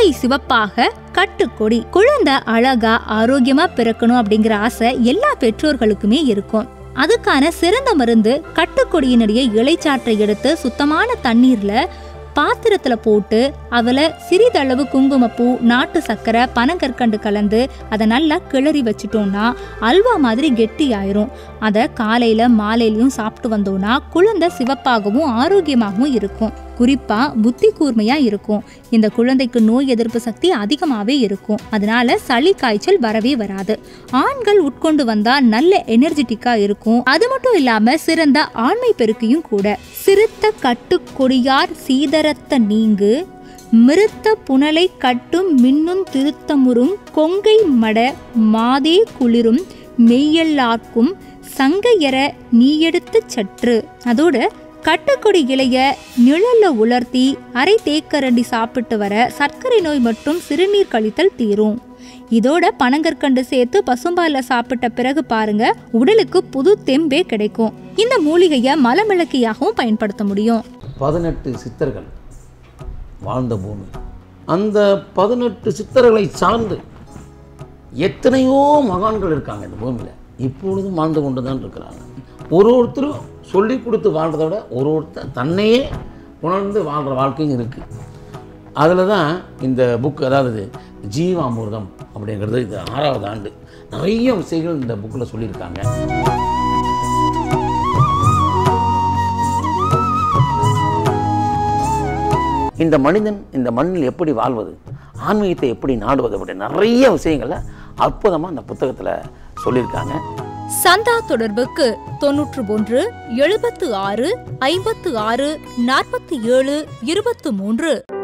கொங்கை சிவப்பாக கட்டுக்கொடி குழந்தை அழகா ஆரோக்கியமா பிறக்கணும் அப்படிங்கிற ஆசை எல்லா பெற்றோர்களுக்குமே இருக்கும் அதுக்கான சிறந்த மருந்து கட்டுக்கொடியினுடைய இலைச்சாற்றை எடுத்து சுத்தமான தண்ணீர்ல பாத்திரத்துல போட்டு அவளை சிறிதளவு குங்குமப்பூ நாட்டு சர்க்கரை பனங்கற்கண்டு கலந்து அதை நல்லா கிளறி வச்சிட்டோம்னா அல்வா மாதிரி கெட்டி ஆயிரும் அதை காலையில மாலையிலயும் சாப்பிட்டு வந்தோம்னா குழந்தை சிவப்பாகவும் ஆரோக்கியமாகவும் இருக்கும் குறிப்பா புத்தி கூர்மையா இருக்கும் இந்த குழந்தைக்கு நோய் எதிர்ப்பு சக்தி அதிகமாவே இருக்கும் அதனால சளி காய்ச்சல் வரவே வராது ஆண்கள் உட்கொண்டு வந்தா நல்ல எனர்ஜெட்டிக்கா இருக்கும் அது மட்டும் இல்லாம சிறந்த ஆண்மை பெருக்கியும் கூட சிறுத்த கட்டுக்கொடியார் சீதரத்த நீங்கு மிருத்த புனலை கட்டும் மின்னும் திருத்தமுறும் கொங்கை மட மாதே குளிரும் மெய்யல்லார்க்கும் சங்கையர நீ எடுத்து சற்று அதோட கட்டுக்கொடி இலைய நிழல்ல உலர்த்தி அரை தேக்கரண்டி சாப்பிட்டு வர சர்க்கரை நோய் மற்றும் சிறுநீர் கழித்தல் தீரும் இதோட பனங்கற்கண்டு சேர்த்து பசும்பால்ல சாப்பிட்ட பிறகு பாருங்க உடலுக்கு புது தெம்பே கிடைக்கும் இந்த மூலிகையை மலமிளக்கியாகவும் பயன்படுத்த முடியும் பதினெட்டு சித்தர்கள் வாழ்ந்த பூமி அந்த பதினெட்டு சித்தர்களை சார்ந்து எத்தனையோ மகான்கள் இருக்காங்க இந்த பூமியில் இப்பொழுதும் வாழ்ந்து கொண்டு தான் இருக்கிறாங்க ஒரு ஒருத்தரும் சொல்லி கொடுத்து வாழ்றதை விட ஒரு ஒருத்தர் தன்னையே உணர்ந்து வாழ்கிற வாழ்க்கையும் இருக்குது அதில் தான் இந்த புக் அதாவது ஜீவாமிர்தம் அப்படிங்கிறது இது ஆறாவது ஆண்டு நிறைய விஷயங்கள் இந்த புக்கில் சொல்லியிருக்காங்க இந்த மனிதன் இந்த மண்ணில் எப்படி வாழ்வது ஆன்மீகத்தை எப்படி நாடுவது அப்படி நிறைய விஷயங்களை அற்புதமாக இந்த புத்தகத்தில் சொல்லியிருக்காங்க சந்தா தொடர்புக்கு தொன்னூற்று ஒன்று எழுபத்து ஆறு ஐம்பத்து ஆறு நாற்பத்தி ஏழு இருபத்து மூன்று